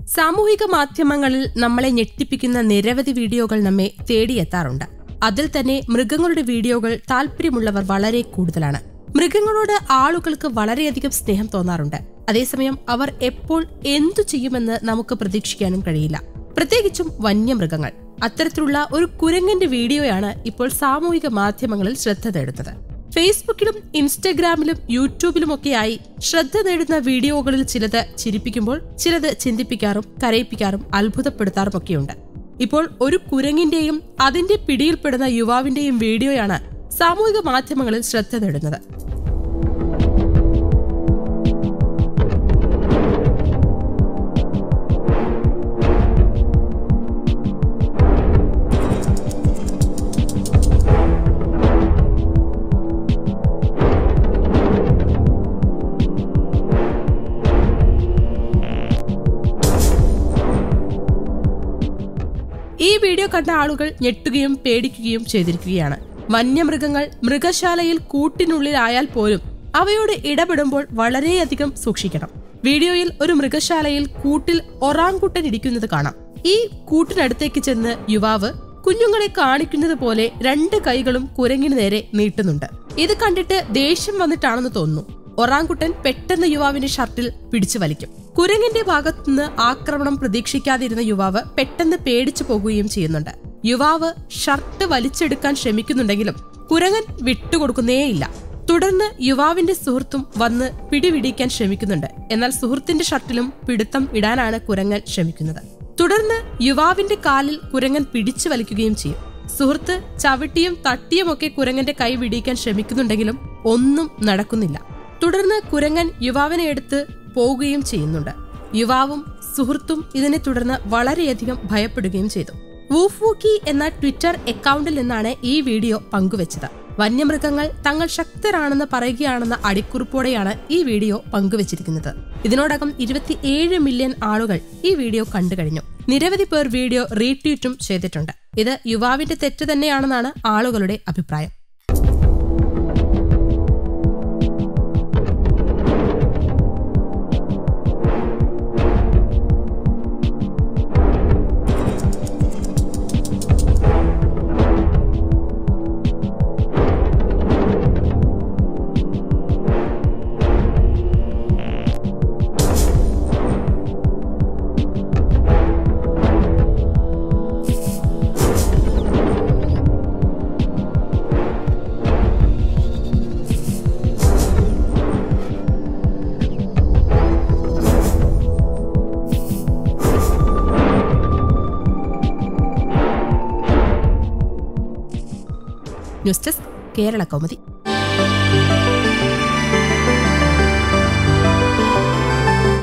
സാമൂഹിക മാധ്യമങ്ങളിൽ നമ്മളെ ഞെട്ടിപ്പിക്കുന്ന നിരവധി വീഡിയോകൾ നമ്മെ തേടിയെത്താറുണ്ട് അതിൽ തന്നെ മൃഗങ്ങളുടെ വീഡിയോകൾ താല്പര്യമുള്ളവർ വളരെ കൂടുതലാണ് മൃഗങ്ങളോട് ആളുകൾക്ക് വളരെയധികം സ്നേഹം തോന്നാറുണ്ട് അതേസമയം അവർ എപ്പോൾ എന്തു ചെയ്യുമെന്ന് നമുക്ക് പ്രതീക്ഷിക്കാനും കഴിയില്ല പ്രത്യേകിച്ചും വന്യമൃഗങ്ങൾ അത്തരത്തിലുള്ള ഒരു കുരങ്ങന്റെ വീഡിയോയാണ് ഇപ്പോൾ സാമൂഹിക മാധ്യമങ്ങളിൽ ശ്രദ്ധ നേടുന്നത് ഫേസ്ബുക്കിലും ഇൻസ്റ്റഗ്രാമിലും യൂട്യൂബിലുമൊക്കെയായി ശ്രദ്ധ നേടുന്ന വീഡിയോകളിൽ ചിലത് ചിരിപ്പിക്കുമ്പോൾ ചിലത് ചിന്തിപ്പിക്കാറും കരയിപ്പിക്കാറും അത്ഭുതപ്പെടുത്താറുമൊക്കെയുണ്ട് ഇപ്പോൾ ഒരു കുരങ്ങിന്റെയും അതിന്റെ പിടിയിൽപ്പെടുന്ന യുവാവിന്റെയും വീഡിയോയാണ് സാമൂഹിക മാധ്യമങ്ങളിൽ ശ്രദ്ധ നേടുന്നത് ഈ വീഡിയോ കണ്ട ആളുകൾ ഞെട്ടുകയും പേടിക്കുകയും ചെയ്തിരിക്കുകയാണ് വന്യമൃഗങ്ങൾ മൃഗശാലയിൽ കൂട്ടിനുള്ളിലായാൽ പോലും അവയോട് ഇടപെടുമ്പോൾ വളരെയധികം സൂക്ഷിക്കണം വീഡിയോയിൽ ഒരു മൃഗശാലയിൽ കൂട്ടിൽ ഒറാങ്കുട്ടൻ ഇരിക്കുന്നത് കാണാം ഈ കൂട്ടിനടുത്തേക്ക് ചെന്ന് യുവാവ് കുഞ്ഞുങ്ങളെ കാണിക്കുന്നത് പോലെ രണ്ട് കൈകളും കുരങ്ങിന് നേരെ നീട്ടുന്നുണ്ട് ഇത് കണ്ടിട്ട് ദേഷ്യം വന്നിട്ടാണെന്ന് തോന്നുന്നു ഒറാങ്കുട്ടൻ പെട്ടെന്ന് യുവാവിന്റെ ഷർട്ടിൽ പിടിച്ചു വലിക്കും കുരങ്ങിന്റെ ഭാഗത്തുനിന്ന് ആക്രമണം പ്രതീക്ഷിക്കാതിരുന്ന യുവാവ് പെട്ടെന്ന് പേടിച്ചു പോകുകയും ചെയ്യുന്നുണ്ട് യുവാവ് ഷർട്ട് വലിച്ചെടുക്കാൻ ശ്രമിക്കുന്നുണ്ടെങ്കിലും കുരങ്ങൻ വിട്ടുകൊടുക്കുന്നേയില്ല തുടർന്ന് യുവാവിന്റെ സുഹൃത്തും വന്ന് പിടിപിടിക്കാൻ ശ്രമിക്കുന്നുണ്ട് എന്നാൽ സുഹൃത്തിന്റെ ഷർട്ടിലും പിടുത്തം ഇടാനാണ് കുരങ്ങൻ ശ്രമിക്കുന്നത് തുടർന്ന് യുവാവിന്റെ കാലിൽ കുരങ്ങൻ പിടിച്ചു വലിക്കുകയും ചെയ്യും സുഹൃത്ത് ചവിട്ടിയും തട്ടിയുമൊക്കെ കുരങ്ങന്റെ കൈ വിടിയിക്കാൻ ശ്രമിക്കുന്നുണ്ടെങ്കിലും ഒന്നും നടക്കുന്നില്ല തുടർന്ന് കുരങ്ങൻ യുവാവിനെ എടുത്ത് പോവുകയും ചെയ്യുന്നുണ്ട് യുവാവും സുഹൃത്തും ഇതിനെ തുടർന്ന് വളരെയധികം ഭയപ്പെടുകയും ചെയ്തു വൂഫൂക്കി എന്ന ട്വിറ്റർ അക്കൗണ്ടിൽ നിന്നാണ് ഈ വീഡിയോ പങ്കുവച്ചത് വന്യമൃഗങ്ങൾ തങ്ങൾ ശക്തരാണെന്ന് പറയുകയാണെന്ന അടിക്കുറിപ്പോടെയാണ് ഈ വീഡിയോ പങ്കുവച്ചിരിക്കുന്നത് ഇതിനോടകം ഇരുപത്തിയേഴ് മില്യൺ ആളുകൾ ഈ വീഡിയോ കണ്ടു കഴിഞ്ഞു നിരവധി പേർ വീഡിയോ റീട്വീറ്റും ചെയ്തിട്ടുണ്ട് ഇത് യുവാവിന്റെ തെറ്റ് തന്നെയാണെന്നാണ് ആളുകളുടെ അഭിപ്രായം ന്യൂസ് ഡെസ്ക് കേരള കൗമുദി